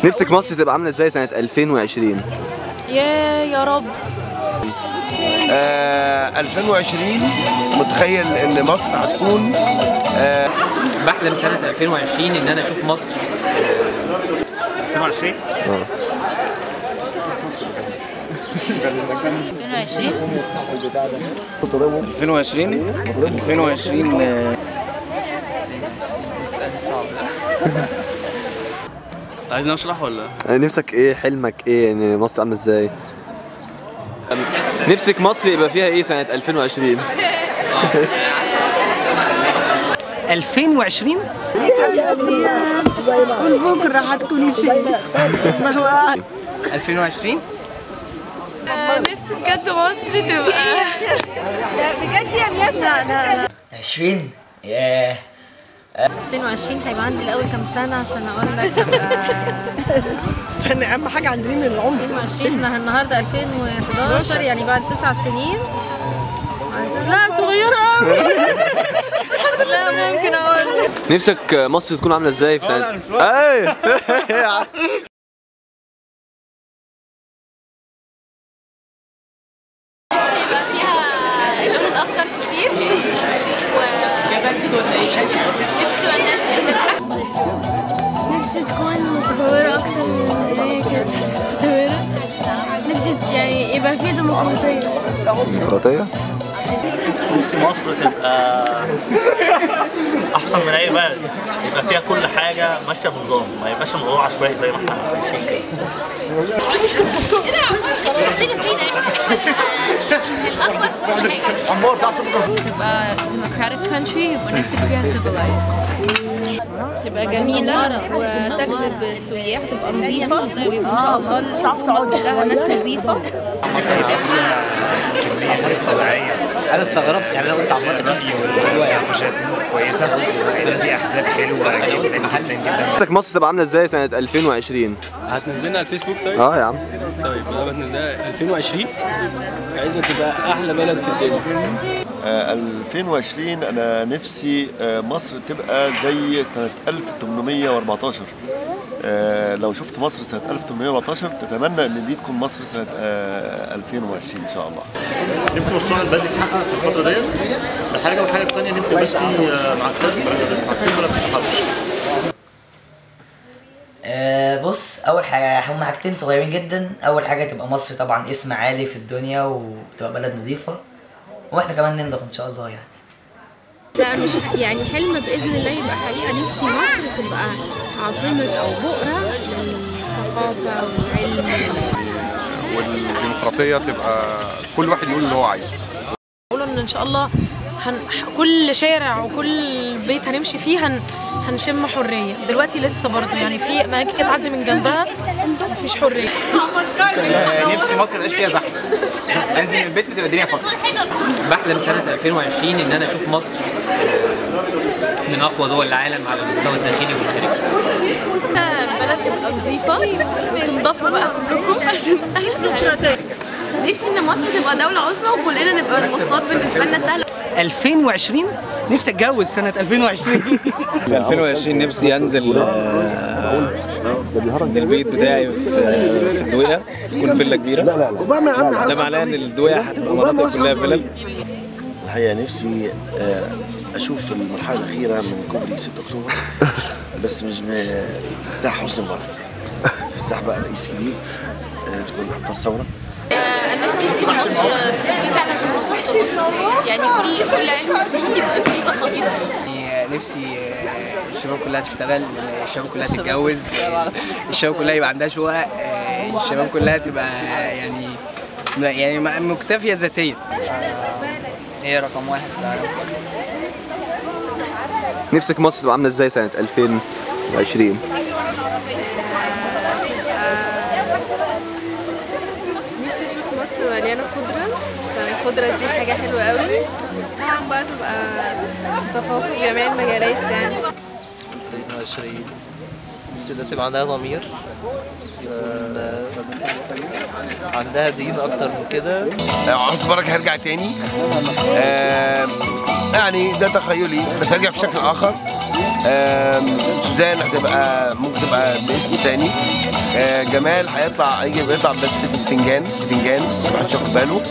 نفسك مصر تبقى عامله ازاي سنه 2020 يا يا رب آه 2020 متخيل ان مصر هتكون آه بحلم سنة 2020 إن أنا أشوف مصر 2020 2020 2020 آه، عايزني اشرح ولا نفسك ايه حلمك ايه ان مصر عامله ازاي نفسك مصر يبقى فيها ايه سنه 2020 2020 بكره هتكوني فين الله اعلم 2020 نفسي بجد مصر تبقى بجد يا مياسة 20 ياه 2020 هيبقى عندي الاول كام سنه عشان اقول لك ابقى استنى اهم حاجه عندنا من العمر 2020 احنا النهارده 2011 يعني بعد تسع سنين لا صغيره قوي لا ممكن اقول لك نفسك مصر تكون عامله ازاي في سنه ايه نفسي يبقى فيها اللون الاخضر كتير و نفسي تبقى الناس بتضحك نفسي تكون متطورة أكتر من هي كده متطورة نفسي يعني يبقى فيه ديمقراطية ديمقراطيه نفسي مصر تبقى احسن من اي بلد يبقى فيها كل حاجه ماشيه بنظام ما يبقاش الموضوع عشوائي زي ما احنا عايشين كده تختلف فينا الأكبر في كل حاجة تبقى democratic country والناس اللي فيها civilized تبقى جميلة وتجذب السياح تبقى نظيفة ويبقى إن شاء الله الشعب تقعد كلها ناس نظيفة طبيعية أنا استغربت يعني أنا قلت عمار أكيد مناقشات كويسه في احزاب حلوه جدا جدا جدا نفسك مصر تبقى عامله ازاي سنه 2020 هتنزلنا على الفيسبوك طيب؟ اه يا عم طيب انا بتنزلها 2020 عايزها تبقى احلى بلد في الدنيا آه، 2020 انا نفسي آه، مصر تبقى زي سنه 1814 آه، لو شفت مصر سنه 1814 تتمنى ان دي تكون مصر سنه آه، 2020 ان شاء الله نفسي مشروع الباز يتحقق في الفتره ديت ده حاجه والحاجه الثانيه نفسي يبقاش فيه آه، معاكسات معاكسات ولا تتحرش آه بص اول حاجه هم حاجتين صغيرين جدا اول حاجه تبقى مصر طبعا اسم عالي في الدنيا وتبقى بلد نظيفه واحنا كمان ننضف ان شاء الله يعني لا مش يعني حلم بإذن الله يبقى حقيقة نفسي مصر تبقى عاصمة أو بؤرة للثقافة والعلم والديمقراطيه تبقى كل واحد يقول اللي هو عايزه بقول ان ان شاء الله هن... كل شارع وكل بيت هنمشي فيه هن... هنشم حريه دلوقتي لسه برضه يعني في اماكن كده تعدي من جنبها مفيش حريه نفسي مصر ميبقاش فيها زحمه انزل من البيت تبقى الدنيا فاضيه بحلم سنة 2020 إن أنا أشوف مصر من أقوى دول العالم على المستوى الداخلي والخارجي البلد تبقى نظيفه وتنضفوا بقى كلكم عشان نفسي إن مصر تبقى دولة عظمى وكلنا نبقى المواصلات بالنسبة لنا سهلة 2020 نفسي اتجوز سنه 2020 في 2020 نفسي انزل آه، من البيت بتاعي في في الدويقه تكون فيلا كبيره ده معناه ان الدويقه هتبقى مناطق كلها فيلل الحقيقة نفسي آه، أشوف المرحلة الأخيرة من كوبري 6 أكتوبر بس مش بافتتاح حسني مبارك افتتاح بقى رئيس جديد آه، تكون محطة الثورة أنا نفسي في مصر تكون في فعلا تخصص يعني كل كل علم يبقى فيه تخصص نفسي الشباب كلها تشتغل الشباب كلها تتجوز الشباب كلها يبقى عندها شقق الشباب كلها تبقى يعني يعني مكتفيه ذاتيا هي رقم واحد نفسك مصر تبقى عامله ازاي سنه 2020 نفسي اشوف مصر مليانه خضره عشان الخضره دي حاجه حلوه قوي طبعا بقى تبقى متفوقه في جميع المجالات يعني 2020 بس الناس يبقى عندها ضمير يكون آه، عندها دين اكتر من كده حسني مبارك هيرجع تاني آم، يعني ده تخيلي بس هيرجع في شكل اخر آم، سوزان هتبقى ممكن تبقى باسم تاني آه، جمال هيطلع هيجي بيطلع بس اسم بتنجان بتنجان عشان محدش ياخد باله